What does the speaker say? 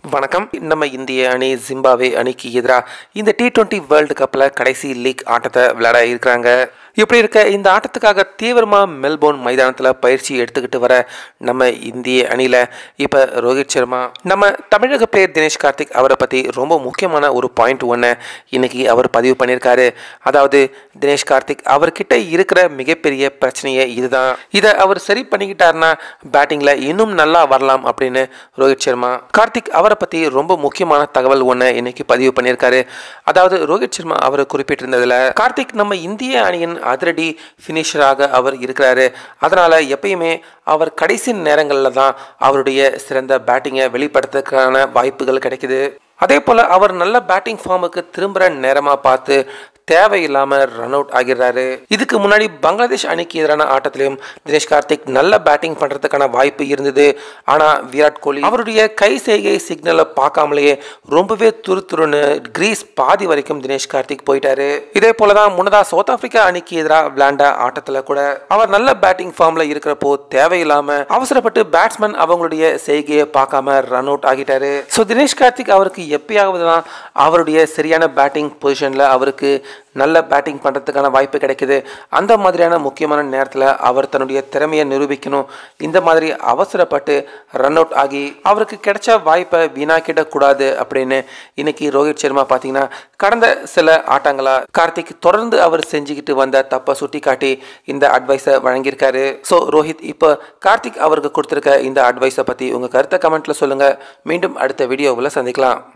வணக்கம் நம்ம இந்திய அணி ஜிம்பாவே அணிக்கு எதிராக இந்த டி டுவெண்ட்டி வேர்ல்டு கப்பில் கடைசி லீக் ஆட்டத்தை விளையாட இருக்கிறாங்க இப்படி இருக்க இந்த ஆட்டத்துக்காக தீவிரமாக மெல்போர்ன் மைதானத்தில் பயிற்சி எடுத்துக்கிட்டு வர நம்ம இந்திய அணியில் இப்போ ரோஹித் சர்மா நம்ம தமிழக பிளேயர் தினேஷ் கார்த்திக் அவரை பற்றி ரொம்ப முக்கியமான ஒரு பாயிண்ட் ஒன்று இன்னைக்கு அவர் பதிவு பண்ணியிருக்காரு அதாவது தினேஷ் கார்த்திக் அவர்கிட்ட இருக்கிற மிகப்பெரிய பிரச்சனையே இதுதான் இதை அவர் சரி பண்ணிக்கிட்டாருன்னா பேட்டிங்கில் இன்னும் நல்லா வரலாம் அப்படின்னு ரோஹித் சர்மா கார்த்திக் அவரை பற்றி ரொம்ப முக்கியமான தகவல் ஒன்று இன்னைக்கு பதிவு பண்ணியிருக்காரு அதாவது ரோஹித் சர்மா அவரை குறிப்பிட்டிருந்ததில் கார்த்திக் நம்ம இந்திய அணியின் அதிரடி ஃபினிஷராக அவர் இருக்கிறாரு அதனால் எப்பயுமே அவர் கடைசி நேரங்களில் தான் அவருடைய சிறந்த பேட்டிங்கை வெளிப்படுத்துறதுக்கான வாய்ப்புகள் கிடைக்குது அதே போல் அவர் நல்ல பேட்டிங் ஃபார்முக்கு திரும்புகிற நேரமாக பார்த்து தேவையில்லாமல் ரன் அவுட் ஆகிறாரு இதுக்கு முன்னாடி பங்களாதேஷ் அணிக்கு எதிரான ஆட்டத்திலையும் தினேஷ் கார்த்திக் நல்ல பேட்டிங் பண்ணுறதுக்கான வாய்ப்பு இருந்தது ஆனால் விராட் கோலி அவருடைய கை செய்கை சிக்னலை பார்க்காமலேயே ரொம்பவே துரு துருன்னு கிரீஸ் பாதி வரைக்கும் தினேஷ் கார்த்திக் போயிட்டாரு இதே போல தான் முன்னதாக சவுத் ஆப்பிரிக்கா அணிக்கு எதிராக விளையாண்ட ஆட்டத்தில் கூட அவர் நல்ல பேட்டிங் ஃபார்மில் இருக்கிறப்போ தேவையில்லாமல் அவசரப்பட்டு பேட்ஸ்மேன் அவங்களுடைய செய்கையை பார்க்காம ரன் அவுட் ஆகிட்டாரு ஸோ தினேஷ் கார்த்திக் அவருக்கு எப்பயாவது தான் அவருடைய சரியான பேட்டிங் பொசிஷனில் அவருக்கு நல்ல பேட்டிங் பண்ணுறதுக்கான வாய்ப்பு கிடைக்குது அந்த மாதிரியான முக்கியமான நேரத்தில் அவர் தன்னுடைய திறமையை நிரூபிக்கணும் இந்த மாதிரி அவசரப்பட்டு ரன் அவுட் ஆகி அவருக்கு கிடைச்ச வாய்ப்பை வீணாக்கிடக்கூடாது அப்படின்னு இன்னைக்கு ரோஹித் சர்மா பார்த்தீங்கன்னா கடந்த சில ஆட்டங்களாக கார்த்திக் தொடர்ந்து அவர் செஞ்சுக்கிட்டு வந்த தப்பை சுட்டி காட்டி இந்த அட்வைஸை வழங்கியிருக்காரு ஸோ ரோஹித் இப்போ கார்த்திக் அவருக்கு கொடுத்துருக்க இந்த அட்வைஸை பற்றி உங்கள் கருத்தை கமெண்ட்டில் சொல்லுங்கள் மீண்டும் அடுத்த வீடியோவில் சந்திக்கலாம்